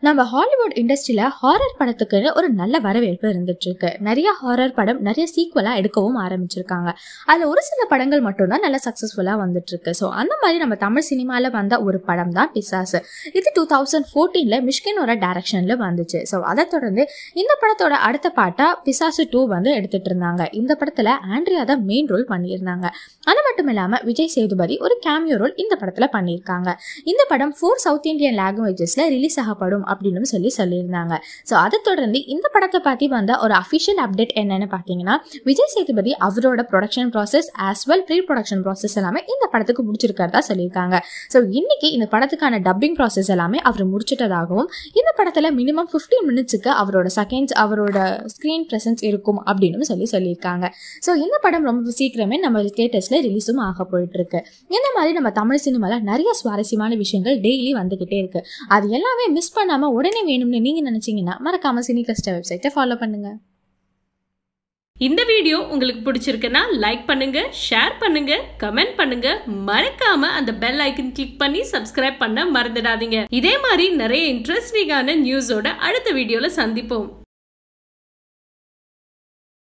நம்ம ஹாலிவுட் இண்டஸ்ட்ரியில ஹாரர் படத்துக்கு ஒரு நல்ல வரவேற்பு இருந்துட்டு இருக்கு நிறைய ஹாரர் படம் நிறைய சீக்குவலா எடுக்கவும் ஆரம்பிச்சிருக்காங்க அதுல ஒரு சில படங்கள் மட்டும்தான் நல்ல சக்சஸ்ஃபுல்லா வந்துட்டு இருக்கு ஸோ அந்த மாதிரி நம்ம தமிழ் சினிமால வந்த ஒரு படம் தான் பிசாசு இது டூ தௌசண்ட் ஃபோர்டீன்ல மிஷ்கினோட டைரக்ஷன்ல வந்துச்சு ஸோ அதை தொடர்ந்து இந்த படத்தோட அடுத்த பாட்டா பிசாசு டூ வந்து எடுத்துட்டு இருந்தாங்க இந்த படத்துல ஆண்ட்ரியா தான் மெயின் ரோல் பண்ணியிருந்தாங்க அது மட்டும் இல்லாம விஜய் சேதுபதி ஒரு கேமியோ ரோல் இந்த படத்துல பண்ணியிருக்காங்க இந்த படம் ஃபோர் சவுத் இந்தியன் லாங்குவேஜஸ்ல ரிலீஸ் ஆகப்படும் அப்படின்னு சொல்லி சொல்லியிருந்தாங்க ஸோ அதை தொடர்ந்து இந்த படத்தை பற்றி வந்த ஒரு அஃபிஷியல் அப்டேட் என்னன்னு பார்த்தீங்கன்னா விஜய் சேதுபதி அவரோட production process as well pre production process எல்லாமே இந்த படத்துக்கு முடிச்சிருக்கிறதா சொல்லியிருக்காங்க ஸோ இன்னைக்கு இந்த படத்துக்கான டப்பிங் ப்ராசஸ் எல்லாமே அவர் முடிச்சிட்டதாகவும் இந்த படத்தில் மினிமம் ஃபிஃப்டீன் மினிட்ஸுக்கு அவரோட செகண்ட்ஸ் அவரோட ஸ்க்ரீன் ப்ரெசன்ஸ் இருக்கும் அப்படின்னு சொல்லி சொல்லியிருக்காங்க ஸோ இந்த படம் ரொம்ப சீக்கிரமே நம்ம தியேட்டர்ஸில் ரிலீஸும் ஆக போயிட்டு இருக்கு இந்த மாதிரி நம்ம தமிழ் சினிமாவில் நிறைய சுவாரஸ்யமான விஷயங்கள் டெய்லி வந்துகிட்டே இருக்கு அது எல்லாமே மிஸ் பண்ணாம உடனே வேணும்னு நீங்க நினைச்சீங்கன்னா மறக்காம சினி கஸ்ட வெப்சைட்டை ஃபாலோ பண்ணுங்க இந்த வீடியோ உங்களுக்கு பிடிச்சிருக்குன்னா லைக் பண்ணுங்க ஷேர் பண்ணுங்க கமெண்ட் பண்ணுங்க மறக்காம அந்த பெல் ஐக்கன் கிளிக் பண்ணி சப்ஸ்கிரைப் பண்ண மறந்துடாதீங்க இதே மாதிரி நிறைய இன்ட்ரெஸ்டிங்கான நியூஸோட அடுத்த வீடியோல சந்திப்போம்